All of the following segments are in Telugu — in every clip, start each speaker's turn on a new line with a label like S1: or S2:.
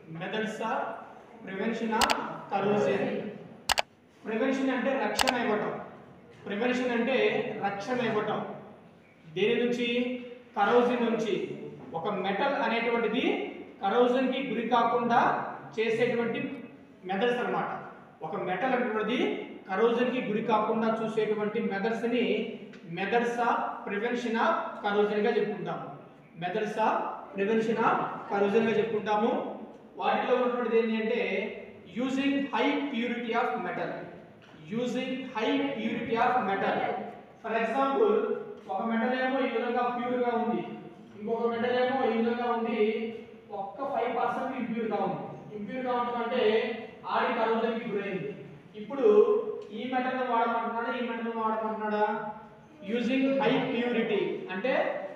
S1: Methods of prevention of corrosion prevention అంటే రక్షణ ఇవ్వటం ప్రివెన్షన్ అంటే రక్షణ ఇవ్వటం దేని నుంచి కరోజన్ నుంచి ఒక మెటల్ అనేటువంటిది కరోజన్ కి గురి కాకుండా చేసేటువంటి మెథడ్స్ అన్నమాట ఒక మెటల్ అనేటువంటిది కరోజన్ కి గురి కాకుండా చూసేటువంటి మెథడ్స్ ని methods of prevention of corrosion గా చెప్పుకుంటాము methods of prevention of corrosion గా చెప్పుకుంటాము వాటిలో ఉన్నటువంటిది ఏంటి అంటే using high purity of metal using high purity of metal for example ఒక మెటల్ ఏమో ఈ విధంగా ప్యూర్ గా ఉంది ఇంకొక మెటల్ ఏమో ఈ విధంగా ఉంది ఒక్క ఫైవ్ పర్సెంట్ ఇంప్యూర్ గా ఉంది ఇంప్యూర్ గా ఉంటుందంటే ఆడి కరోజన్ కి గురైంది ఇప్పుడు ఈ మెటల్ వాడమంటున్నాడా ఈ మెటల్ వాడమంటున్నాడా యూజింగ్ హై ప్యూరిటీ అంటే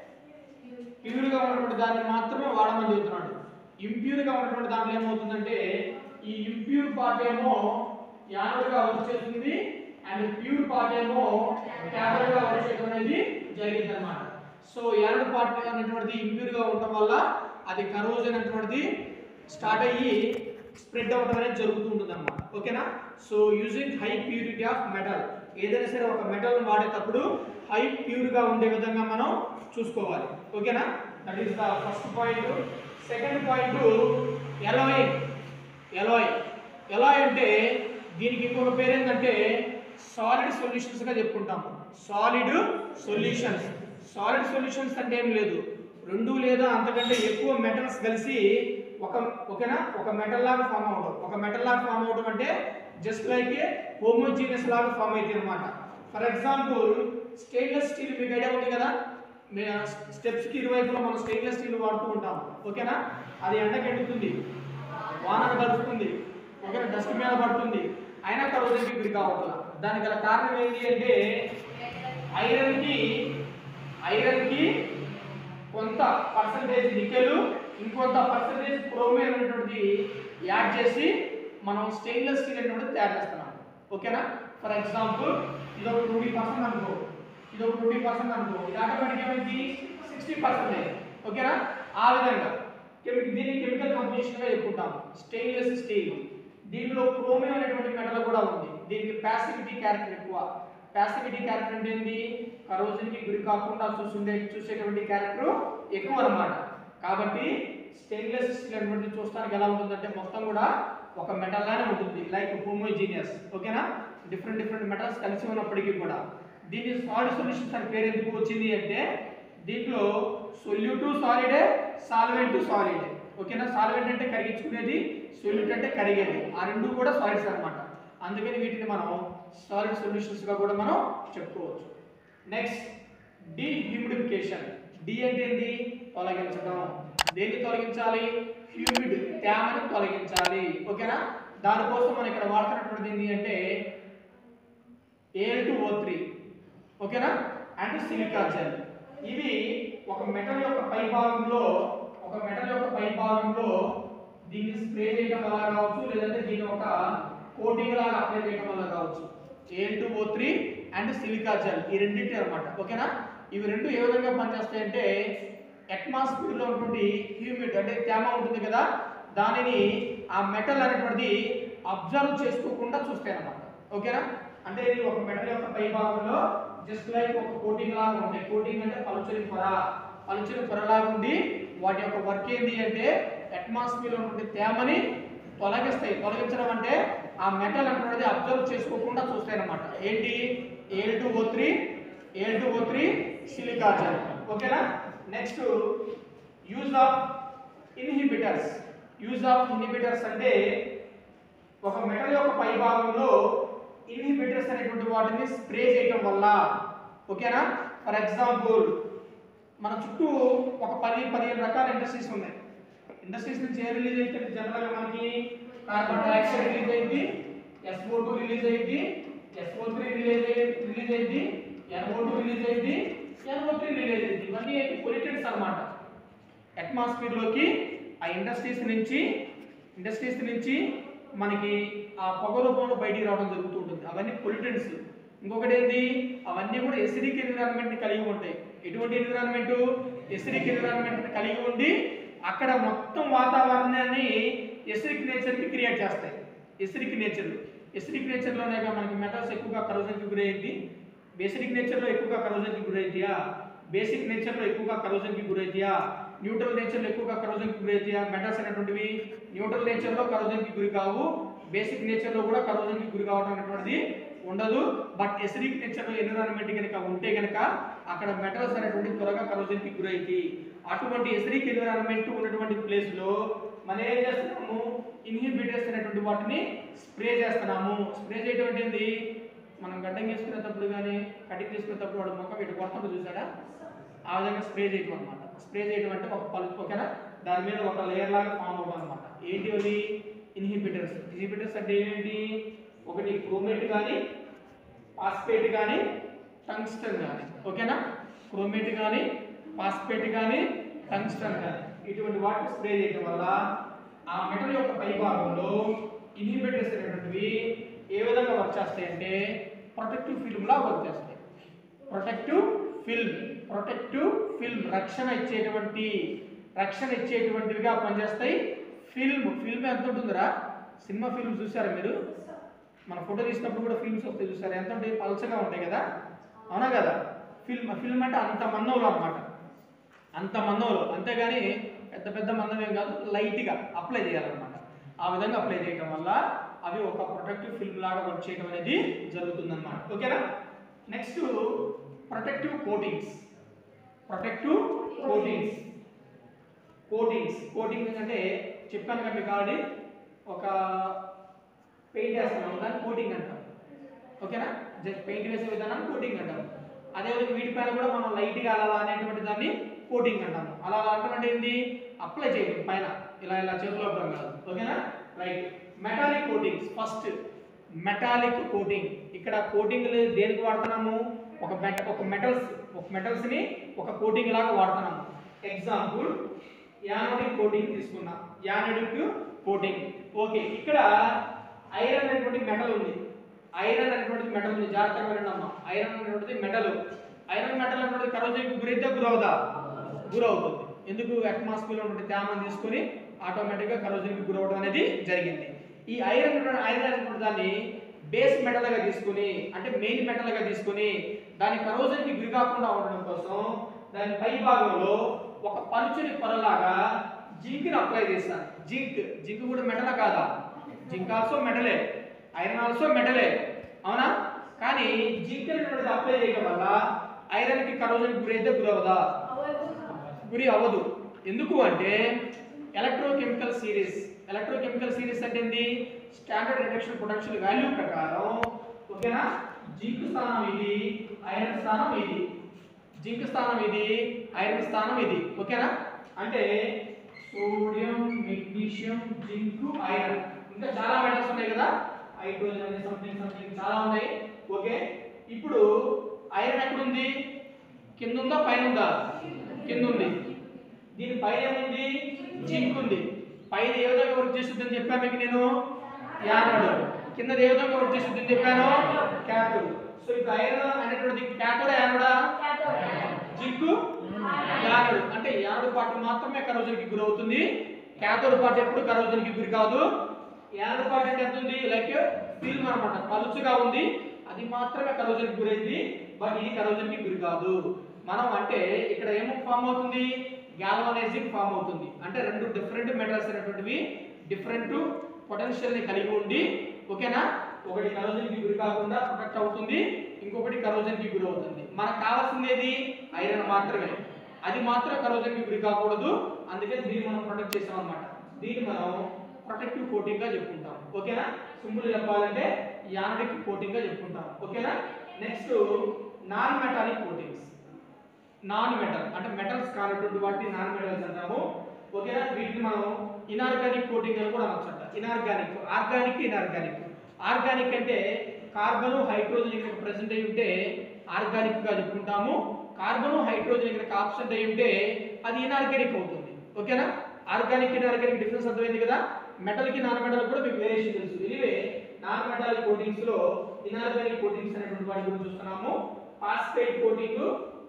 S1: ప్యూర్ గా ఉన్నటువంటి దాన్ని మాత్రమే వాడమని చెబుతున్నాడు ఇంప్యూర్ గా ఉన్నటువంటి దాంట్లో ఏమవుతుందంటే ఈ ఇంప్యూర్ పార్ట్ ఏమో యానోడ్ గా వచ్చేస్తుంది అండ్ ప్యూర్ పార్ట్ ఏమో క్యాథోడ్ గా వచ్చేయడం అనేది జరిగింది అనమాట సో యానోడ్ పార్ట్ అనేటువంటిది ఇంప్యూర్ గా ఉండటం వల్ల అది కరోజన్ అనేటువంటిది స్టార్ట్ అయ్యి స్ప్రెడ్ అవ్వడం అనేది జరుగుతూ ఉంటుంది అనమాట ఓకేనా so using high purity of metal ఏదైనా సరే ఒక మెటల్ వాడేటప్పుడు హై ప్యూర్ గా ఉండే విధంగా మనం చూసుకోవాలి ఓకేనా that is the first point second point alloy alloy alloy అంటే దీనికి ఇంకొక పేరు ఏంటంటే సాలిడ్ సొల్యూషన్స్ గా చెప్పుకుంటాము సాలిడ్ సొల్యూషన్స్ సాలిడ్ సొల్యూషన్స్ అంటే ఏం లేదు రెండు లేదా అంతకంటే ఎక్కువ మెటల్స్ కలిసి ఒక ఓకేనా ఒక మెటల్ లాగా ఫామ్ అవడం ఒక మెటల్ లాగా ఫామ్ అవడం అంటే జస్ట్ లైక్ ఏ హోమోజీనియస్ లాగా ఫామ్ అయితే అనమాట ఫర్ ఎగ్జాంపుల్ స్టెయిన్లెస్ స్టీల్ మీకు ఐడియా ఉంది కదా స్టెప్స్ కి ఇరువైపులో మనం స్టెయిన్లెస్ స్టీల్ వాడుతూ ఉంటాం ఓకేనా అది ఎండకి ఎండుతుంది వానకు తడుస్తుంది ఓకేనా డస్ట్ మీద పడుతుంది అయినా కరోజన్కి గురి కావట్ల దానికి గల కారణం ఏంటి అంటే ఐరన్ కి ఐరన్ కి కొంత పర్సంటేజ్ నికెల్ ఇంకొంత పర్సంటేజ్ క్రోమియం అనేటువంటిది యాడ్ చేసి మనం స్టెయిన్లెస్ స్టీల్ అనేటువంటిది తయారు చేస్తున్నాం ఓకేనా ఫర్ ఎగ్జాంపుల్ ఇది ఒక ట్వంటీ పర్సెంట్ అనుకో ఇది ఒక ట్వంటీ పర్సెంట్ అనుకో ఇది ఆటోమేటిక్ ఏమైంది సిక్స్టీ పర్సెంటేజ్ ఓకేనా ఆ విధంగా కెమికల్ దీన్ని కెమికల్ కంపోజిషన్ గా చెప్పుకుంటాం స్టెయిన్లెస్ స్టీల్ దీనిలో క్రోమియం అనేటువంటి మెటల్ కూడా ఉంది దీనికి ప్యాసివిటీ క్యారెక్టర్ ఎక్కువ ప్యాసివిటీ క్యారెక్టర్ అంటే ఏంది కరోజన్ కి గురి కాకుండా చూసుండే చూసేటువంటి క్యారెక్టర్ ఎక్కువ అన్నమాట కాబట్టి స్టెయిన్లెస్ స్టీల్ అనేటువంటి చూస్తానికి ఎలా ఉంటుందంటే మొత్తం కూడా ఒక మెటల్ లానే ఉంటుంది లైక్ హోమోజీనియస్ ఓకేనా డిఫరెంట్ డిఫరెంట్ మెటల్స్ కలిసి ఉన్నప్పటికీ కూడా దీని సాలిడ్ సొల్యూషన్స్ అని పేరు ఎందుకు వచ్చింది అంటే దీంట్లో సొల్యూటు సాలిడే సాల్వెంట్ సాలిడ్ ఓకేనా సాల్వెంట్ అంటే కరిగించుకునేది సొల్యూట్ అంటే కరిగేది ఆ రెండు కూడా సాలిడ్స్ అన్నమాట అందుకని వీటిని మనం సాలిడ్ సొల్యూషన్స్ గా కూడా మనం చెప్పుకోవచ్చు నెక్స్ట్ డీహ్యూమిడిఫికేషన్ డి అంటే ఏంటి తొలగించడం దేన్ని తొలగించాలి హ్యూమిడ్ తేమని తొలగించాలి ఓకేనా దానికోసం మనం ఇక్కడ వాడుతున్నటువంటిది ఏంటి అంటే ఏల్ టు ఓ త్రీ ఓకేనా అండ్ సిలికా జెల్ ఇవి ఒక మెటల్ యొక్క పై భాగంలో ఒక మెటల్ యొక్క పై భాగంలో దీన్ని స్ప్రే చేయడం వల్ల కావచ్చు లేదంటే దీని ఒక కోటింగ్ లాగా అప్లై చేయడం వల్ల కావచ్చు Al two O three and silica gel ఈ రెండింటి అన్నమాట ఓకేనా ఇవి రెండు ఏ విధంగా పనిచేస్తాయంటే అట్మాస్ఫియర్ లో ఉన్నటువంటి హ్యూమిడ్ అంటే తేమ ఉంటుంది కదా దానిని ఆ మెటల్ అనేటువంటిది అబ్జర్వ్ చేసుకోకుండా చూస్తాయి అన్నమాట ఓకేనా అంటే ఇది ఒక మెటల్ యొక్క పై భాగంలో జస్ట్ లైక్ ఒక కోటింగ్ లాగా ఉంటాయి కోటింగ్ అంటే పలుచని పొర పలుచని పొర లాగా ఉండి వాటి యొక్క వర్క్ ఏంటి అంటే అట్మాస్ఫియర్ లో ఉన్నటువంటి తేమని తొలగిస్తాయి తొలగించడం అంటే ఆ మెటల్ అనేటువంటిది అబ్జర్వ్ చేసుకోకుండా చూస్తాయి అన్నమాట ఏంటి Al two O three Al two O three silica gel ఓకేనా next use of inhibitors use of inhibitors అంటే ఒక మెటల్ యొక్క పై భాగంలో ఇన్హిబిటర్స్ అనేటువంటి వాటిని స్ప్రే చేయడం వల్ల ఓకేనా ఫర్ ఎగ్జాంపుల్ మన చుట్టూ ఒక పది పదిహేను రకాల ఇండస్ట్రీస్ ఉన్నాయి ఇండస్ట్రీస్ నుంచి ఏ రిలీజ్ అయితే జనరల్గా మనకి కార్బన్ డైఆక్సైడ్ రిలీజ్ అయింది ఎస్ఓ టూ రిలీజ్ అయింది ఎస్ఓ త్రీ రిలీజ్ రిలీజ్ అయింది ఎన్ఓ టూ రిలీజ్ అయింది ఎన్ఓ త్రీ రిలీజ్ అయింది ఇవన్నీ పొలిటెంట్స్ అన్నమాట అట్మాస్ఫియర్ లోకి ఆ ఇండస్ట్రీస్ నుంచి ఇండస్ట్రీస్ నుంచి మనకి ఆ పొగ రూపంలో బయటికి రావడం జరుగుతూ ఉంటుంది అవన్నీ పొల్యూటెంట్స్ ఇంకొకటి ఏంటి అవన్నీ కూడా ఎసిడిక్ ఎన్విరాన్మెంట్ ని కలిగి ఉంటాయి ఎటువంటి ఎన్విరాన్మెంట్ ఎసిడిక్ ఎన్విరాన్మెంట్ ని కలిగి ఉండి అక్కడ మొత్తం వాతావరణాన్ని ఎసిడిక్ నేచర్కి క్రియేట్ చేస్తాయి ఎసిడిక్ నేచర్ ఎసిడిక్ నేచర్లోనే మనకి మెటల్స్ ఎక్కువగా కరోజన్కి గురయ్యింది బేసిక్ నేచర్లో ఎక్కువగా కరోజన్కి గురైతాయా బేసిక్ నేచర్లో ఎక్కువగా కరోజన్కి గురైతాయా న్యూట్రల్ నేచర్లో ఎక్కువగా కరోజన్కి గురైతాయా మెటల్స్ అనేటువంటివి న్యూట్రల్ నేచర్లో కరోజన్కి గురి కావు బేసిక్ నేచర్లో కూడా కరోజన్కి గురి కావడం అనేటువంటిది ఉండదు బట్ ఎసిడిక్ నేచర్లో ఎన్విరాన్మెంట్ కనుక ఉంటే కనుక అక్కడ మెటల్స్ అనేటువంటి త్వరగా కరోజన్కి గురైతాయి అటువంటి ఎసిడిక్ ఎన్విరాన్మెంట్ ఉన్నటువంటి ప్లేస్లో మనం ఏం చేస్తున్నాము ఇన్హిబిటర్స్ అనేటువంటి వాటిని స్ప్రే చేస్తున్నాము స్ప్రే చేయడం అంటే ఏంది మనం గడ్డం చేసుకునేటప్పుడు కానీ కటింగ్ చేసుకునేటప్పుడు వాడు మొక్క వీటి కొడతాడు చూసాడా ఆ విధంగా స్ప్రే చేయటం అనమాట స్ప్రే చేయడం అంటే ఒక పలు ఓకేనా దాని మీద ఒక లేయర్ లాగా ఫామ్ అవడం అనమాట ఏంటి అవి ఇన్హిబిటర్స్ ఇన్హిబిటర్స్ అంటే ఏంటి ఒకటి క్రోమేట్ కానీ పాస్పేట్ కానీ టంగ్స్టన్ కానీ ఓకేనా క్రోమేట్ కానీ పాస్పేట్ కానీ టంగ్స్టన్ కానీ ఇటువంటి వాటిని స్ప్రే చేయడం వల్ల ఆ మెటల్ యొక్క పై భాగంలో ఇన్హిబిటర్స్ అనేటువంటివి ఏ విధంగా వర్క్ చేస్తాయి అంటే ప్రొటెక్టివ్ ఫిల్మ్ లా వర్క్ చేస్తాయి ప్రొటెక్టివ్ ఫిల్మ్ ప్రొటెక్టివ్ ఫిల్మ్ రక్షణ ఇచ్చేటువంటి రక్షణ ఇచ్చేటువంటివిగా పనిచేస్తాయి ఫిల్మ్ ఫిల్మ్ ఎంత ఉంటుందిరా సినిమా ఫిల్మ్ చూసారా మీరు మన ఫోటో తీసినప్పుడు కూడా ఫిల్మ్స్ వస్తాయి చూసారా ఎంత ఉంటాయి పల్చగా ఉంటాయి కదా అవునా కదా ఫిల్మ్ ఫిల్మ్ అంటే అంత మందంలో అన్నమాట అంత మందంలో అంతేగాని పెద్ద పెద్ద మందం ఏం కాదు లైట్గా అప్లై చేయాలన్నమాట ఆ విధంగా అప్లై చేయడం వల్ల అవి ఒక ప్రొటెక్టివ్ ఫిల్మ్ లాగా వర్క్ చేయడం అనేది జరుగుతుందన్నమాట ఓకేనా next protective coatings protective coatings coatings coating అంటే చెప్పాను కదా మీకు ఆల్రెడీ ఒక పెయింట్ వేస్తున్నాం దాన్ని కోటింగ్ అంటాం ఓకేనా జస్ట్ పెయింట్ వేసే విధానం కోటింగ్ అంటాం అదేవిధంగా వీటిపైన కూడా మనం లైట్గా అలా అనేటువంటి దాన్ని కోటింగ్ అంటాము అలా అంటే ఏంటి అప్లై చేయడం పైన ఇలా ఇలా చేతిలో అవ్వడం కాదు ఓకేనా right metallic coatings first metallic coating ఇక్కడ కోటింగ్ దేనికి వాడుతున్నాము ఒక మెట ఒక మెటల్స్ ఒక మెటల్స్ ని ఒక కోటింగ్ లాగా వాడుతున్నాము ఎగ్జాంపుల్ యానోడిక్ కోటింగ్ తీసుకున్నాం యానోడిక్ కోటింగ్ ఓకే ఇక్కడ ఐరన్ అనేటువంటి మెటల్ ఉంది ఐరన్ అనేటువంటిది మెటల్ ఉంది జాగ్రత్తగా వినండి అమ్మా ఐరన్ అనేటువంటిది మెటల్ ఐరన్ మెటల్ అనేటువంటిది కరోజన్కి గురైతే గురవుదా గురవుతుంది ఎందుకు అట్మాస్ఫియర్ లో ఉండే తేమను తీసుకొని ఆటోమేటిక్ గా కరోజన్కి గురవడం అనేది జరిగింది ఈ ఐరన్ ఐరన్ అనేటువంటి దాన్ని బేస్ మెటల్ గా తీసుకుని అంటే మెయిన్ మెటల్ గా తీసుకుని దాని కరోజన్కి గురి కాకుండా ఉండడం కోసం దాని పై భాగంలో ఒక పలుచని పొరలాగా జింక్ ని అప్లై చేస్తాను జింక్ జింక్ కూడా మెటలా కాదా జింక్ ఆల్సో మెటలే ఐరన్ ఆల్సో మెటలే అవునా కానీ జింక్ అనేటువంటిది అప్లై చేయడం వల్ల ఐరన్ కి కరోజన్ గురి అయితే గురవదా గురి అవ్వదు ఎందుకు అంటే ఎలక్ట్రోకెమికల్ సిరీస్ ఎలక్ట్రోకెమికల్ సిరీస్ అంటే ఏంది స్టాండర్డ్ రిడక్షన్ పొటెన్షియల్ వాల్యూ ప్రకారం ఓకేనా జింక్ స్థానం ఇది ఐరన్ స్థానం ఇది జింక్ స్థానం ఇది ఐరన్ స్థానం ఇది ఓకేనా అంటే సోడియం మెగ్నీషియం జింక్ ఐరన్ ఇంకా చాలా మెటల్స్ ఉన్నాయి కదా హైడ్రోజన్ అనే సంథింగ్ సంథింగ్ చాలా ఉన్నాయి ఓకే ఇప్పుడు ఐరన్ ఎక్కడ ఉంది కింద ఉందా పైన ఉందా కింద ఉంది దీని పైన ఏముంది జింక్ ఉంది పైన ఏ విధంగా వర్క్ చేస్తుందని చెప్పాను మీకు నేను యానోడ్ కింద ఏ విధంగా వర్క్ చేస్తుందని చెప్పాను క్యాథోడ్ సో ఇప్పుడు ఐరన్ అనేటువంటిది క్యాథోడ్ యానోడా జింక్ యానోడ్ అంటే యానోడ్ పార్ట్ మాత్రమే కరోజన్ కి గురవుతుంది క్యాథోడ్ పార్ట్ ఎప్పుడు కరోజన్ కి గురి కాదు యానోడ్ పార్ట్ అంటే ఎంత ఉంది లైక్ ఫిల్మ్ అన్నమాట పలుచుగా ఉంది అది మాత్రమే కరోజన్ కి గురైంది బట్ ఇది కరోజన్ కి గురి కాదు మనం అంటే ఇక్కడ ఏమో ఫామ్ అవుతుంది గ్యాల్వనైజింగ్ ఫామ్ అవుతుంది అంటే రెండు డిఫరెంట్ మెటల్స్ అనేటువంటివి డిఫరెంట్ పొటెన్షియల్ ని కలిగి ఉండి ఓకేనా ఒకటి కరోజన్ కి గురి కాకుండా ప్రొటెక్ట్ అవుతుంది ఇంకొకటి కరోజన్ కి గురి అవుతుంది మనకు కావాల్సింది ఏది ఐరన్ మాత్రమే అది మాత్రం కరోజన్ కి గురి కాకూడదు అందుకే దీన్ని మనం ప్రొటెక్ట్ చేసాం అనమాట దీన్ని మనం ప్రొటెక్టివ్ కోటింగ్ గా చెప్పుకుంటాం ఓకేనా సింపుల్ చెప్పాలంటే యానడిక్ కోటింగ్ గా చెప్పుకుంటాం ఓకేనా next non metallic coatings non metal అంటే మెటల్స్ కానటువంటి వాటిని నాన్ మెటల్స్ అంటాము ఓకేనా వీటిని మనం ఇనార్గానిక్ కోటింగ్ అని కూడా అనొచ్చంట ఇనార్గానిక్ ఆర్గానిక్ ఇనార్గానిక్ ఆర్గానిక్ అంటే కార్బన్ హైడ్రోజన్ ఇక్కడ ప్రెసెంట్ అయి ఉంటే ఆర్గానిక్ గా చెప్పుకుంటాము కార్బన్ హైడ్రోజన్ ఇక్కడ ఆబ్సెంట్ అయి ఉంటే అది ఇనార్గానిక్ అవుతుంది ఓకేనా ఆర్గానిక్ ఇనార్గానిక్ డిఫరెన్స్ అర్థమైంది కదా మెటల్ కి నాన్ మెటల్ కూడా మీకు వేరియేషన్ తెలుసు ఇదివే నాన్ మెటాలిక్ కోటింగ్స్ లో ఇనార్గానిక్ కోటింగ్స్ అనేటువంటి వాటి గురించి చూస్తున్నాము ఫాస్ఫేట్ కోటింగ్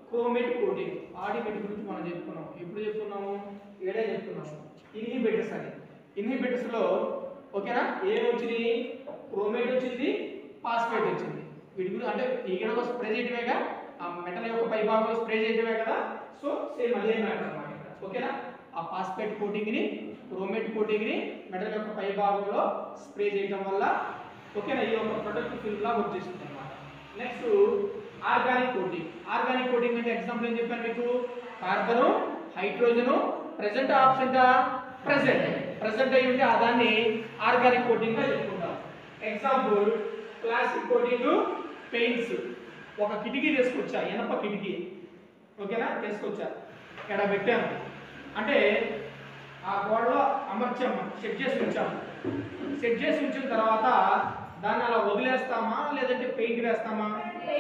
S1: క్రోమేట్ కోటింగ్ ఆడిమెట్ గురించి మనం చెప్పుకున్నాం ఎప్పుడు చెప్పుకున్నాము ఏడే చెప్పుకున్నాము ఇన్హిబిటర్స్ అని ఇన్హిబిటర్స్ లో ఓకేనా ఏం వచ్చింది క్రోమేట్ వచ్చింది పాస్పేట్ వచ్చింది వీటి గురించి అంటే ఇక్కడ స్ప్రే చేయటమేగా ఆ మెటల్ యొక్క పై భాగంలో స్ప్రే చేయటమే కదా సో సేమ్ అదే మ్యాటర్ అన్నమాట ఇక్కడ. ఓకేనా ఆ పాస్పేట్ కోటింగ్ ని క్రోమేట్ కోటింగ్ ని మెటల్ యొక్క పై భాగంలో స్ప్రే చేయటం వల్ల ఓకేనా ఇది ఒక ప్రొడక్ట్ ఫిల్ లా వర్క్ చేస్తుంది అన్నమాట next organic coating organic coating అంటే ఎగ్జాంపుల్ ఏం చెప్పాను మీకు carbon hydrogen present option present present అయి ఉంటే ఆ దాన్ని ఆర్గానిక్ కోటింగ్ గా చెప్పుకుంటాం ఎగ్జాంపుల్ ప్లాస్టిక్ కోటింగ్ పెయింట్స్ ఒక కిటికీ తీసుకొచ్చా ఇనప కిటికీ ఓకేనా తీసుకొచ్చా ఇక్కడ పెట్టాను అంటే ఆ గోడలో అమర్చాము సెట్ చేసి ఉంచాము సెట్ చేసి ఉంచిన తర్వాత దాన్ని అలా వదిలేస్తామా లేదంటే పెయింట్ వేస్తామా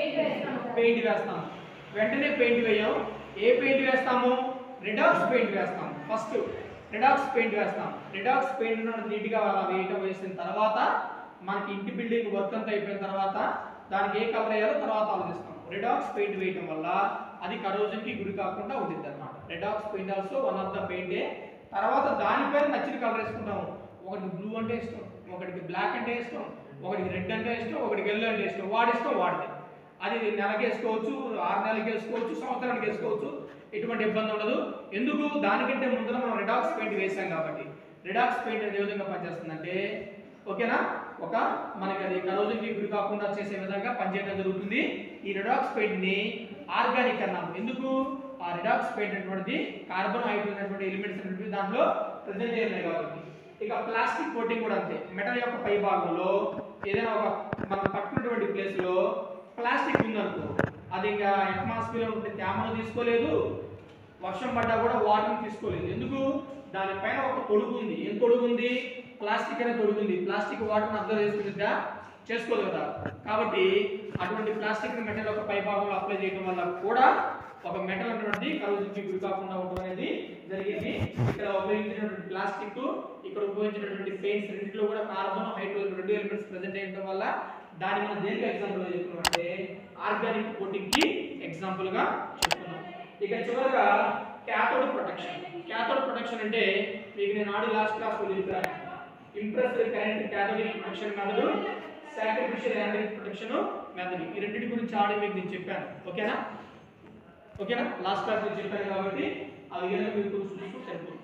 S1: పెయింట్ వేస్తాం వెంటనే పెయింట్ వేయం ఏ పెయింట్ వేస్తాము రిడాక్స్ పెయింట్ వేస్తాం ఫస్ట్ రిడాక్స్ పెయింట్ వేస్తాం రిడాక్స్ పెయింట్ నీట్గా అలా వేయటం వేసిన తర్వాత మనకి ఇంటి బిల్డింగ్ వర్క్ అంతా అయిపోయిన తర్వాత దానికి ఏ కలర్ వేయాలో తర్వాత ఆలోచిస్తాం రిడాక్స్ పెయింట్ వేయటం వల్ల అది కరోజన్ కి గురి కాకుండా ఉంటుంది అనమాట redox paint also one of the పెయింటే తర్వాత దానిపైన నచ్చిన కలర్ వేసుకుంటాము ఒకటి బ్లూ అంటే ఇష్టం ఒకటికి బ్లాక్ అంటే ఇష్టం ఒకటికి రెడ్ అంటే ఇష్టం ఒకటికి ఎల్లో అంటే ఇష్టం వాడి ఇష్టం వాడితే అది నెలకి వేసుకోవచ్చు ఆరు నెలలకి వేసుకోవచ్చు సంవత్సరానికి వేసుకోవచ్చు ఎటువంటి ఇబ్బంది ఉండదు ఎందుకు దానికంటే ముందర మనం రిడాక్స్ పెయింట్ వేసాం కాబట్టి రిడాక్స్ పెయింట్ అనేది ఏ విధంగా పనిచేస్తుందంటే ఓకేనా ఒక మనకి అది కరోజన్కి గురి కాకుండా చేసే విధంగా పనిచేయడం జరుగుతుంది ఈ రిడాక్స్ పెయింట్ ని ఆర్గానిక్ అన్నాము ఎందుకు ఆ రిడాక్స్ పెయింట్ అనేటువంటిది కార్బన్ హైడ్రోజన్ అనేటువంటి ఎలిమెంట్స్ అనేటువంటి దాంట్లో ప్రజెంట్ అయ్యాయి కాబట్టి ఇక ప్లాస్టిక్ కోటింగ్ కూడా అంతే మెటల్ యొక్క పై భాగంలో ఏదైనా ఒక మనం పట్టుకున్నటువంటి ప్లేస్ లో ప్లాస్టిక్ ఉందనుకో అది ఇంకా అట్మాస్ఫియర్ లో ఉంటే తేమను తీసుకోలేదు వర్షం పడ్డా కూడా వాటర్ తీసుకోలేదు ఎందుకు దానిపైన ఒక తొడుగు ఉంది ఏం తొడుగు ఉంది ప్లాస్టిక్ అనే తొడుగు ఉంది ప్లాస్టిక్ వాటర్ అబ్జర్వ్ చేసుకుంటుందా చేసుకోదు కదా కాబట్టి అటువంటి ప్లాస్టిక్ మెటల్ ఒక పై భాగంలో అప్లై చేయడం వల్ల కూడా ఒక మెటల్ అనేటువంటి కరోజన్కి గురి కాకుండా ఉండడం అనేది జరిగింది ఇక్కడ ఉపయోగించినటువంటి ప్లాస్టిక్ ఇక్కడ ఉపయోగించినటువంటి పెయింట్స్ రెండింటిలో కూడా కార్బన్ హైడ్రోజన్ రెండు ఎలిమెంట్స్ ప్రెజెంట్ అయ్యడం వల్ల దాన్ని మనం దేనికి ఎగ్జాంపుల్ గా చెప్పుకున్నాం అంటే ఆర్గానిక్ కోటింగ్ కి ఎగ్జాంపుల్ గా చెప్పుకున్నాం ఇక చివరగా క్యాథోడ్ ప్రొటెక్షన్ క్యాథోడ్ ప్రొటెక్షన్ అంటే మీకు నేను ఆడి లాస్ట్ క్లాస్ లో చెప్పాను impressed current cathodic protection method sacrificial angle protection method ఈ రెండింటి గురించి ఆడి మీకు నేను చెప్పాను ఓకేనా ఓకేనా లాస్ట్ క్లాస్ లో చెప్పాను కాబట్టి అది కనుక మీరు చూస్తూ సరిపోతుంది